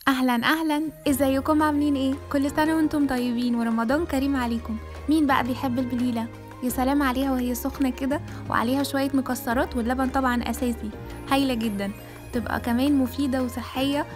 اهلا اهلا ازيكم عاملين ايه كل سنه وانتم طيبين ورمضان كريم عليكم مين بقى بيحب البليله يا سلام عليها وهي سخنه كده وعليها شويه مكسرات واللبن طبعا اساسي هايله جدا تبقى كمان مفيدة وصحية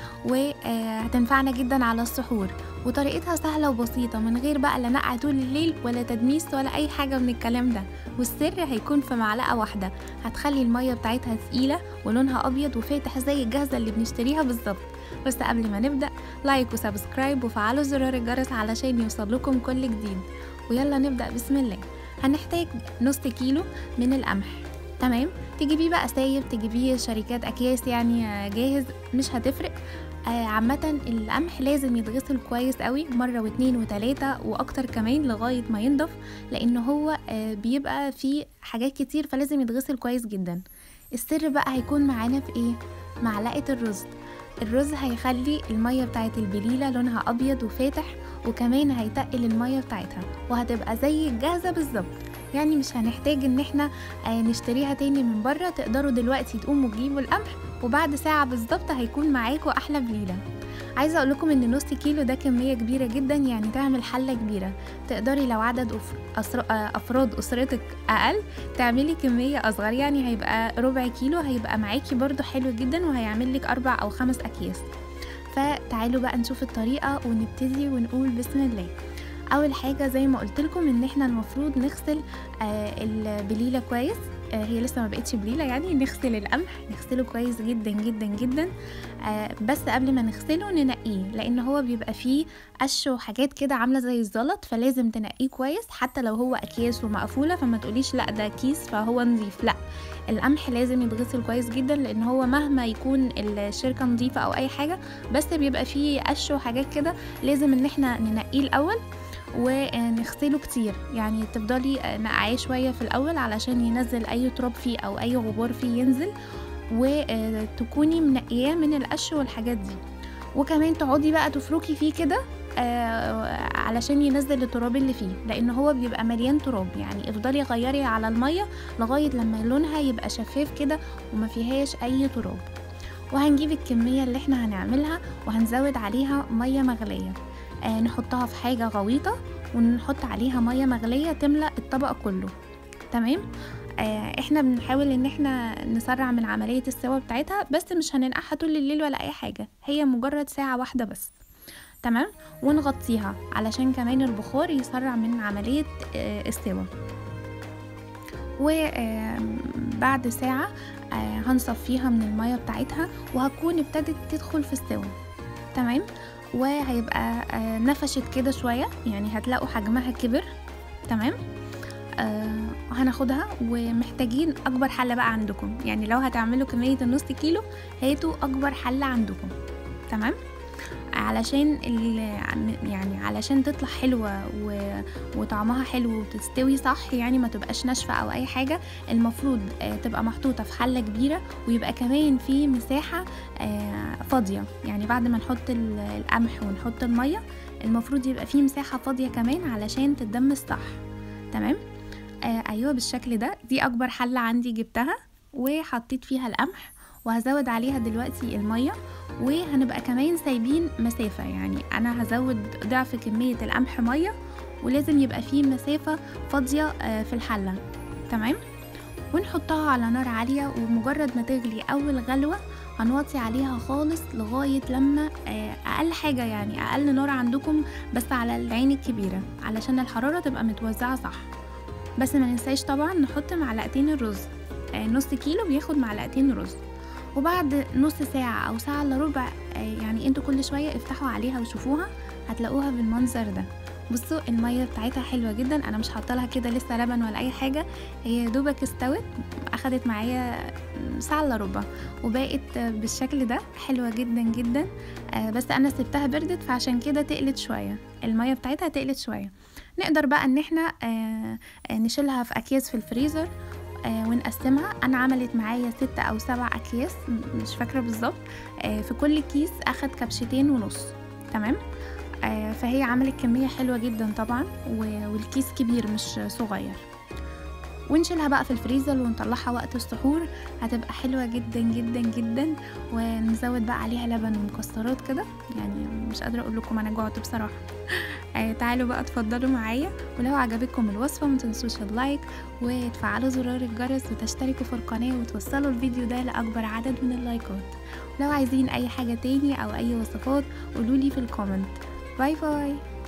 وهتنفعنا جدا على السحور وطريقتها سهلة وبسيطة من غير بقى لا نقع طول الليل ولا تدميس ولا أي حاجة من الكلام ده والسر هيكون في معلقة واحدة هتخلي المية بتاعتها تقيلة ولونها أبيض وفاتح زي الجاهزة اللي بنشتريها بالظبط بس قبل ما نبدأ لايك وسبسكرايب وفعلوا زرار الجرس علشان يوصل لكم كل جديد ويلا نبدأ بس الله هنحتاج نص كيلو من القمح تمام تجيبيه بقى سايب تجيبيه شركات اكياس يعني جاهز مش هتفرق آه عامة القمح لازم يتغسل كويس قوي مرة واتنين وتلاتة واكتر كمان لغاية ما ينضف لان هو آه بيبقى فيه حاجات كتير فلازم يتغسل كويس جدا السر بقى هيكون معانا في ايه معلقة الرز الرز هيخلي المية بتاعت البليلة لونها أبيض وفاتح وكمان هيتقل المية بتاعتها وهتبقى زي الجاهزة بالظبط يعني مش هنحتاج ان احنا نشتريها تاني من بره تقدروا دلوقتي تقوموا تجيبوا القمح وبعد ساعة بالظبط هيكون معاكوا أحلى بليلة عايزة أقول لكم إن نص كيلو ده كمية كبيرة جدا يعني تعمل حلة كبيرة تقدري لو عدد أفراد أسرتك أقل تعملي كمية أصغر يعني هيبقى ربع كيلو هيبقى معاكي برضو حلو جدا وهيعمل لك أربع أو خمس أكياس فتعالوا بقى نشوف الطريقة ونبتدي ونقول بسم الله اول حاجه زي ما قلت لكم ان احنا المفروض نغسل آه البليله كويس آه هي لسه ما بقتش بليله يعني نغسل القمح نغسله كويس جدا جدا جدا آه بس قبل ما نغسله ننقيه لان هو بيبقى فيه قش وحاجات كده عامله زي الزلط فلازم تنقيه كويس حتى لو هو اكياس ومقفوله فما تقوليش لا ده كيس فهو نظيف لا القمح لازم يتغسل كويس جدا لان هو مهما يكون الشركه نظيفه او اي حاجه بس بيبقى فيه قش وحاجات كده لازم ان احنا ننقيه الاول ونغسله كتير يعني تفضلي نقعيه شوية في الأول علشان ينزل أي تراب فيه أو أي غبار فيه ينزل وتكوني منقياه من القش والحاجات دي وكمان تقعدي بقى تفركي فيه كده آه علشان ينزل التراب اللي فيه لان هو بيبقى مليان تراب يعني افضلي غيري على الميه لغايه لما لونها يبقى شفاف كده وما فيهاش اي تراب وهنجيب الكميه اللي احنا هنعملها وهنزود عليها ميه مغليه آه نحطها في حاجة غويطة ونحط عليها مية مغلية تملأ الطبق كله تمام آه احنا بنحاول ان احنا نسرع من عملية السوا بتاعتها بس مش هننقعها طول الليل ولا اي حاجة هي مجرد ساعة واحدة بس تمام ونغطيها علشان كمان البخار يسرع من عملية آه السوا وبعد ساعة هنصفيها من المية بتاعتها وهتكون ابتدت تدخل في السوا تمام وهيبقى نفشت كده شوية يعني هتلاقوا حجمها كبر تمام آه هناخدها ومحتاجين اكبر حلة بقى عندكم يعني لو هتعملوا كمية النص كيلو هاتوا اكبر حلة عندكم تمام علشان يعني علشان تطلع حلوة و... وطعمها حلو وتستوي صح يعني ما تبقاش ناشفة او اي حاجة المفروض آه تبقى محطوطة في حلة كبيرة ويبقى كمان في مساحة آه فاضية يعني بعد ما نحط القمح ونحط المية المفروض يبقى في مساحة فاضية كمان علشان تتدمس صح تمام آه ايوه بالشكل ده دي اكبر حلة عندي جبتها وحطيت فيها القمح وهزود عليها دلوقتي المية وهنبقى كمان سايبين مسافة يعني أنا هزود ضعف كمية القمح مية ولازم يبقى فيه مسافة فاضية في الحلة تمام ونحطها على نار عالية ومجرد ما تغلي أول غلوة هنوطي عليها خالص لغاية لما أقل حاجة يعني أقل نار عندكم بس على العين الكبيرة علشان الحرارة تبقى متوزعة صح بس ما ننساش طبعا نحط معلقتين الرز نص كيلو بياخد معلقتين رز وبعد نص ساعة أو ساعة إلا ربع يعني انتوا كل شوية افتحوا عليها وشوفوها هتلاقوها بالمنظر ده بصوا المية بتاعتها حلوة جدا أنا مش حاطة لها كده لسه لبن ولا أي حاجة هي دوبك استوت أخدت معايا ساعة إلا ربع وبقت بالشكل ده حلوة جدا جدا بس أنا سبتها بردت فعشان كده تقلت شوية المية بتاعتها تقلت شوية نقدر بقى ان احنا نشيلها في أكياس في الفريزر آه ونقسمها انا عملت معايا ستة او سبع اكياس مش فاكرة بالظبط آه في كل كيس اخد كبشتين ونص تمام آه فهي عملت كمية حلوة جدا طبعا والكيس كبير مش صغير ونشيلها بقى في الفريزر ونطلعها وقت السحور هتبقى حلوة جدا جدا جدا ونزود بقى عليها لبن ومكسرات كده يعني مش قادرة اقول لكم انا جوعت بصراحة آه تعالوا بقى اتفضلوا معايا ولو عجبتكم الوصفة متنسوش اللايك وتفعلوا زرار الجرس وتشتركوا في القناة وتوصلوا الفيديو ده لأكبر عدد من اللايكات لو عايزين اي حاجة تاني او اي وصفات قولولي في الكومنت باي باي